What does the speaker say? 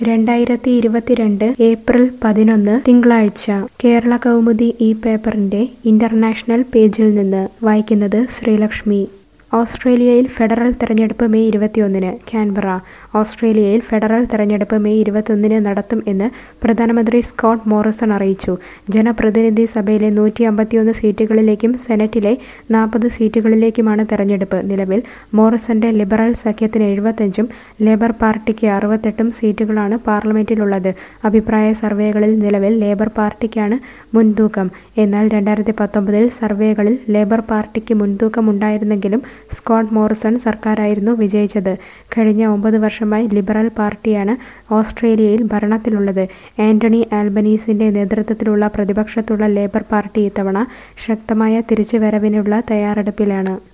രണ്ടായിരത്തി ഇരുപത്തിരണ്ട് ഏപ്രിൽ പതിനൊന്ന് തിങ്കളാഴ്ച കേരള കൗമുദി ഈ പേപ്പറിന്റെ ഇന്റർനാഷണൽ പേജിൽ നിന്ന് വായിക്കുന്നത് ശ്രീലക്ഷ്മി ഓസ്ട്രേലിയയിൽ ഫെഡറൽ തെരഞ്ഞെടുപ്പ് മെയ് ഇരുപത്തിയൊന്നിന് കാൻബറ ഓസ്ട്രേലിയയിൽ ഫെഡറൽ തെരഞ്ഞെടുപ്പ് മെയ് ഇരുപത്തൊന്നിന് നടത്തും എന്ന് പ്രധാനമന്ത്രി സ്കോട്ട് മോറിസൺ അറിയിച്ചു ജനപ്രതിനിധി സഭയിലെ നൂറ്റി അമ്പത്തിയൊന്ന് സീറ്റുകളിലേക്കും സെനറ്റിലെ നാൽപ്പത് സീറ്റുകളിലേക്കുമാണ് തെരഞ്ഞെടുപ്പ് നിലവിൽ മോറിസന്റെ ലിബറൽ സഖ്യത്തിന് എഴുപത്തഞ്ചും ലേബർ പാർട്ടിക്ക് അറുപത്തെട്ടും സീറ്റുകളാണ് പാർലമെന്റിലുള്ളത് അഭിപ്രായ സർവേകളിൽ നിലവിൽ ലേബർ പാർട്ടിക്കാണ് മുൻതൂക്കം എന്നാൽ രണ്ടായിരത്തി പത്തൊമ്പതിൽ സർവേകളിൽ ലേബർ പാർട്ടിക്ക് മുൻതൂക്കം ഉണ്ടായിരുന്നെങ്കിലും സ്കോട്ട് മോറിസൺ സർക്കാരായിരുന്നു വിജയിച്ചത് കഴിഞ്ഞ ഒമ്പത് വർഷമായി ലിബറൽ പാർട്ടിയാണ് ഓസ്ട്രേലിയയിൽ ഭരണത്തിലുള്ളത് ആന്റണി ആൽബനീസിന്റെ നേതൃത്വത്തിലുള്ള പ്രതിപക്ഷത്തുള്ള ലേബർ പാർട്ടി ഇത്തവണ ശക്തമായ തിരിച്ചുവരവിനുള്ള തയ്യാറെടുപ്പിലാണ്